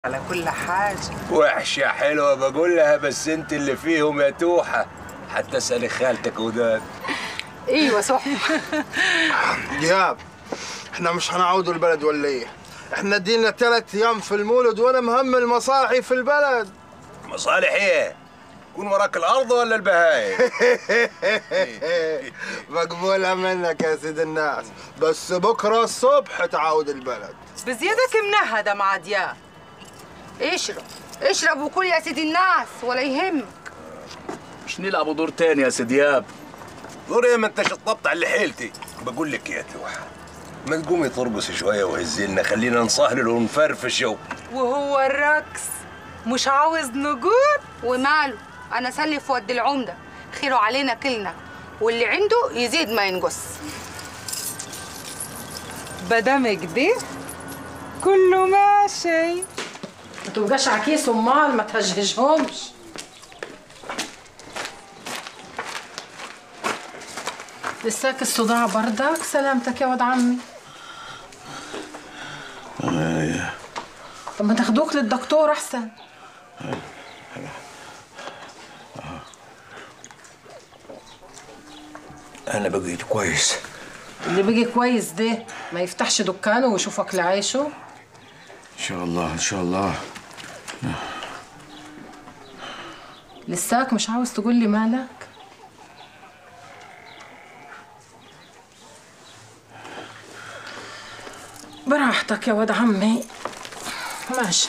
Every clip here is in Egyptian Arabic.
على كل حاجة وحشة حلوة بقول لها بس انت اللي فيهم يا توحة حتى اسألي خالتك وداد ايوه صح دياب احنا مش هنعود البلد ولا ايه؟ احنا دينا ثلاث ايام في المولد وانا مهمل مصالحي في البلد مصالح ايه؟ يكون وراك الأرض ولا البهايم؟ مقبولة منك يا سيد الناس بس بكرة الصبح تعود البلد بزيادك منهدة مع دياب اشرب اشرب وكل يا سيدي الناس ولا يهمك مش نلعبوا دور تاني يا سدياب دور ايه ما انت شطبت على اللي حيلتي بقول لك يا توحة ما تقومي ترقصي شوية وهزيلنا خلينا نصهلل ونفرفش يو وهو الرقص مش عاوز نجود وماله انا سلف ود العمده خيره علينا كلنا واللي عنده يزيد ما ينقص بدم كده كله ماشي ما تبقاش عكيس امال ما تهجهجهمش لساك الصداع بردك سلامتك يا ولد عمي طب ما تاخدوك للدكتور احسن أنا بقيت كويس اللي بيجي كويس ده ما يفتحش دكانه ويشوفك لعيشه ان شاء الله ان شاء الله لساك مش عاوز تقول لي مالك براحتك يا ولد عمي ماشي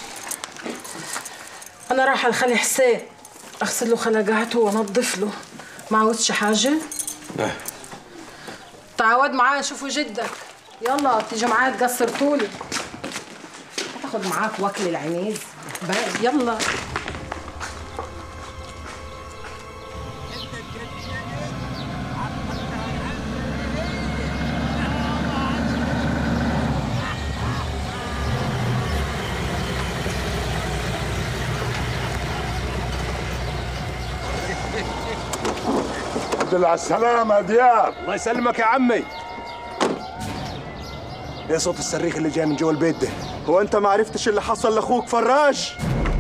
انا رايحه لخالي حسين اغسل له خلقاته وانضف له ما عاوزش حاجه تعود معايا شوفوا جدك يلا تيجي معايا تقصر طولي هتاخد معاك واكل العنيز بقى يلا الحمد لله على السلامة يا دياب الله يسلمك يا عمي ايه صوت الصريخ اللي جاي من جوا البيت ده؟ هو انت ما عرفتش اللي حصل لاخوك فراج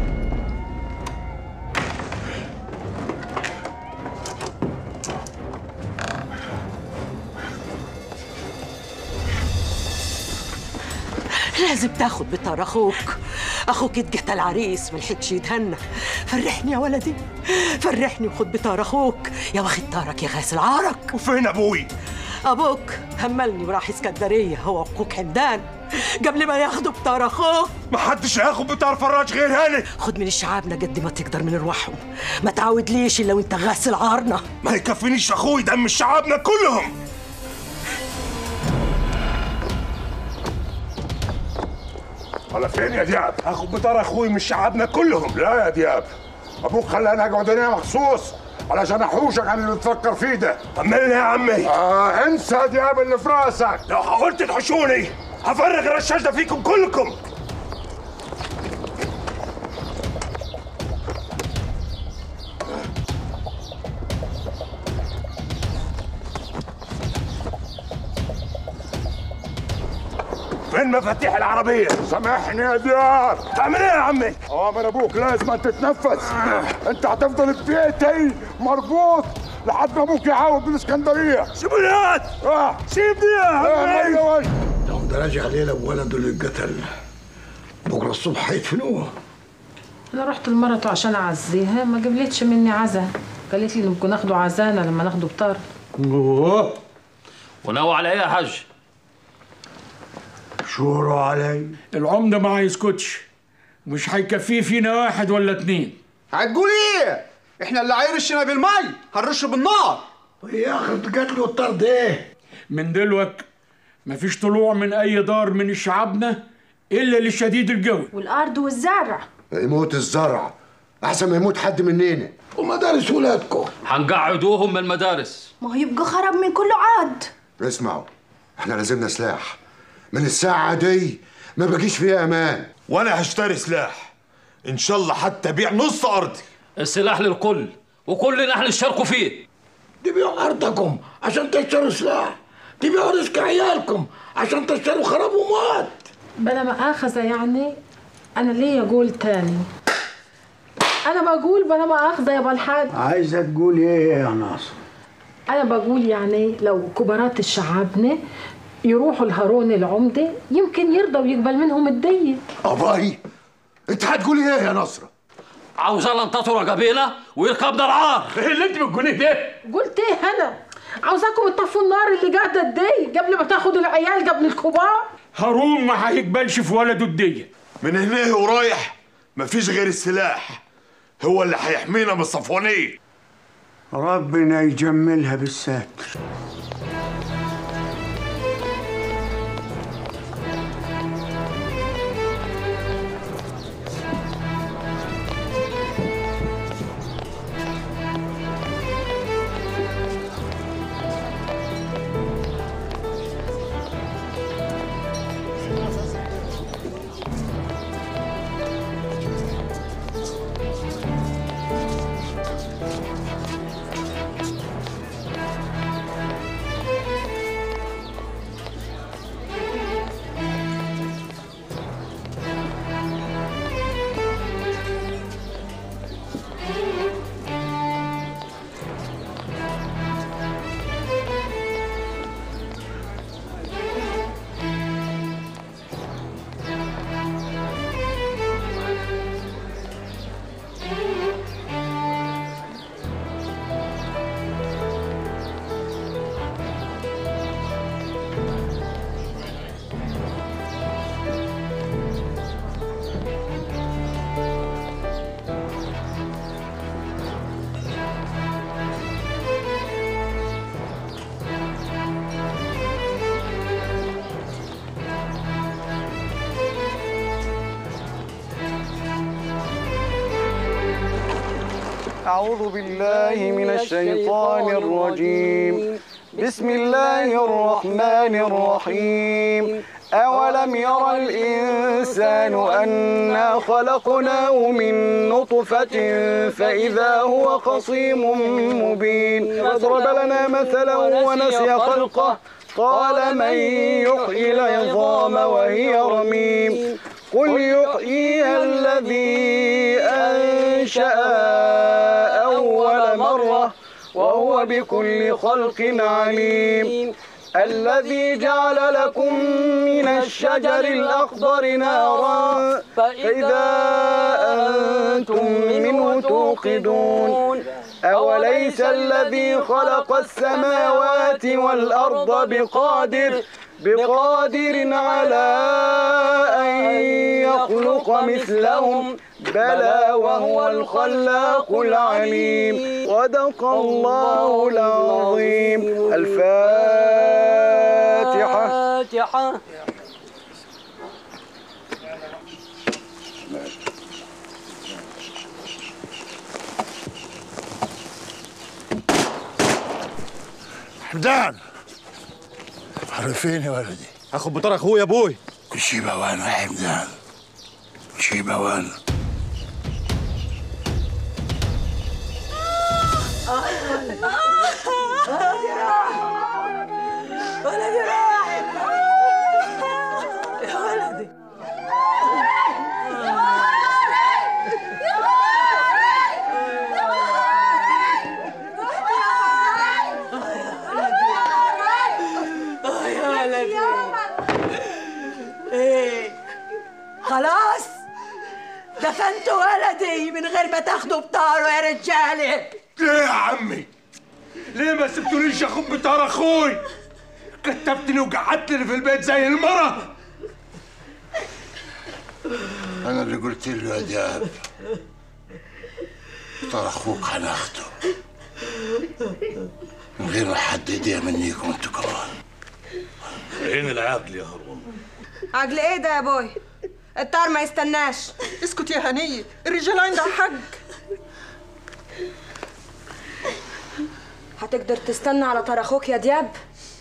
لازم تاخد بطار اخوك اخوك اتقتل عريس ملحقش يتهنى فرحني يا ولدي فرحني وخد بطار اخوك يا واخد طارك يا غاسل عارك وفين ابوي؟ ابوك هملني وراح اسكندريه هو واخوك حمدان قبل ما ياخدوا بطار اخوك ما حدش هياخد بتاع فراج غير هاني خد من الشعابنا قد ما تقدر من ارواحهم ما تعودليش الا وانت غاسل عارنا ما يكفينيش اخوي دم شعبنا كلهم على فين يا دياب اخد بطار اخوي من شعبنا كلهم لا يا دياب ابوك خلاني اقعد هنا مخصوص علشان احوشك عن اللي تفكر فيه ده طمني يا عمي آه انسى يا دياب اللي في راسك لو حاولت تحشوني هفرغ الرشاش ده فيكم كلكم فين مفاتيح العربية؟ سامحني يا دياب تعمل ايه يا عمي؟ اوامر ابوك لازم تتنفس انت هتفضل في بيتي مربوط لحد ما ابوك يعاود بالاسكندريه سيبوني هات اه سيبني يا آه، عمي مية وي. يوم ده راجع ليلة بولده اللي اتقتل بكرة الصبح هيدفنوه انا رحت لمرته عشان اعزيها ما قبلتش مني عزا قالت لي نبقوا ناخدوا عزانا لما ناخدوا بطار اوه وناوي على ايه يا حاج شوروا علي العمدة ما هيسكتش مش هيكفيه فينا واحد ولا اتنين هتقول ايه؟ احنا اللي عيرشنا بالمي هنرش بالنار يا اخي قتلوا الطرد ايه من دلوك مفيش طلوع من اي دار من شعبنا الا لشديد الجو والارض والزرع يموت الزرع احسن ما يموت حد مننا ومدارس ولادكم هنقعدوهم من المدارس ما هو يبقى خرب من كله عاد اسمعوا احنا لازمنا سلاح من الساعة دي ما بقيش فيها امان وانا هشتري سلاح ان شاء الله حتى بيع نص ارضي السلاح للكل وكلنا هنشاركوا فيه تبيعوا ارضكم عشان تشتروا سلاح تبيعوا رزق عيالكم عشان تشتروا خراب ومواد بلا مؤاخذة يعني انا ليه اقول تاني انا بقول بلا ما اخذ يا بالحاج عايزة تقول ايه يا ناصر انا بقول يعني لو كبارات الشعابنة يروحوا لهارون العمدة يمكن يرضى ويقبل منهم الدية أباي أنت هتقول إيه يا نصرة؟ عاوزانا ننتصر قبيلة ويركبنا العار ايه اللي انت بتقوليه ده؟ قلت ايه انا عاوزاكم تطفوا النار اللي قاعدة تدي قبل ما تاخدوا العيال قبل الكبار هارون ما هيقبلش في ولده الدية من هنا ورايح مفيش غير السلاح هو اللي هيحمينا من الصفوانية ربنا يجملها بالساتر أعوذ بالله من الشيطان الرجيم بسم الله الرحمن الرحيم أولم ير الإنسان أنا خلقناه من نطفة فإذا هو خصيم مبين وضرب لنا مثلا ونسي خلقه قال من يحيي العظام وهي رميم قل يحييها الذي أنشأ أول مرة وهو بكل خلق عليم الذي جعل لكم من الشجر الأخضر نارا فإذا أنتم منه توقدون أوليس الذي خلق السماوات والأرض بقادر بقادر على أن يخلق مثلهم بلى وهو الخلاق العليم صدق الله العظيم الفاتحة حمدان عرفين يا ولدي اخد بطار اخويا يا ابوي كل شي بوان يا حمدان كل شي بوان ولدي راح يا ولدي آه يا ولدي ايه خلاص دفنتوا ولدي من غير ما تاخدوا بطاره يا رجاله ليه يا عمي ليه ما سبتوليش اخد بطار اخوي كتفتني وقعدتني في البيت زي المرة انا اللي قلت له يا دياب بطار اخوك هناخده من غير ما حد يضيع منيكم انتوا كمان عين العقل يا هارون عقل ايه ده يا بوي الطار ما يستناش اسكت يا هنية الرجال عندها حق هتقدر تستنى على طار اخوك يا دياب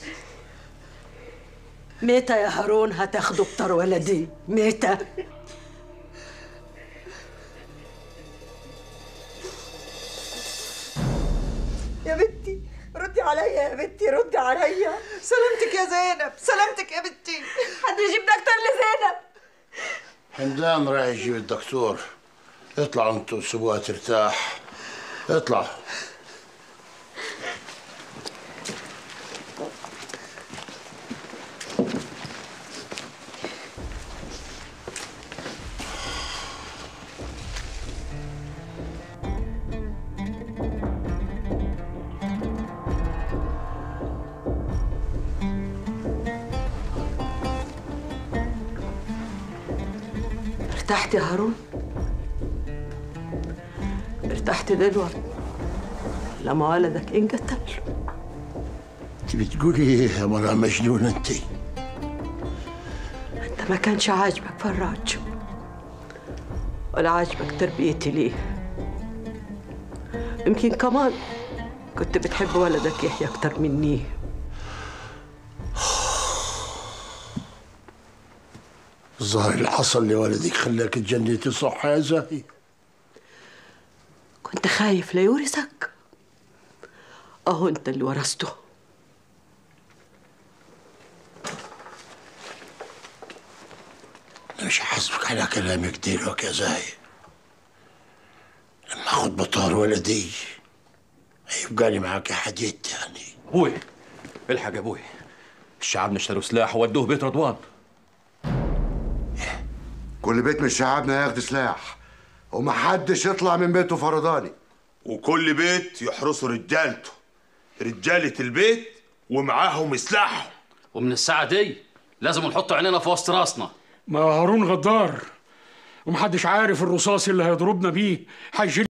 متى يا هارون هتاخدوا بطار ولدي متى يا بنتي ردي عليا يا بنتي ردي عليا سلامتك يا زينب سلامتك يا بنتي حد يجيب دكتور لزينب حمدان رايح يجيب الدكتور اطلعوا انتوا سيبوها ترتاح اطلع ارتحت يا هارون ارتحت دلوقتي لما ولدك انقتل انت بتقولي ايه يا مرة مجنون انت انت ما كانش عاجبك فراج ولا عاجبك تربيتي ليه يمكن كمان كنت بتحب ولدك يحيى اكتر مني الظاهر اللي حصل لوالدك خلاك تجنيتي صح يا زاهي كنت خايف لا يورثك اهو انت اللي ورثته انا مش حاسبك على كلامك دلوقتي يا زاهي لما اخد بطار ولدي هيبقى لي معاك حديد تاني ابوي الحق يا ابوي الشعب اشتروا سلاح وودوه بيت رضوان كل بيت من شعبنا ياخد سلاح ومحدش يطلع من بيته فرداني وكل بيت يحرسوا رجالته رجالة البيت ومعاهم سلاحهم ومن الساعة دي لازم نحط عينينا في وسط راسنا ما هارون غدار ومحدش عارف الرصاص اللي هيضربنا بيه هيجي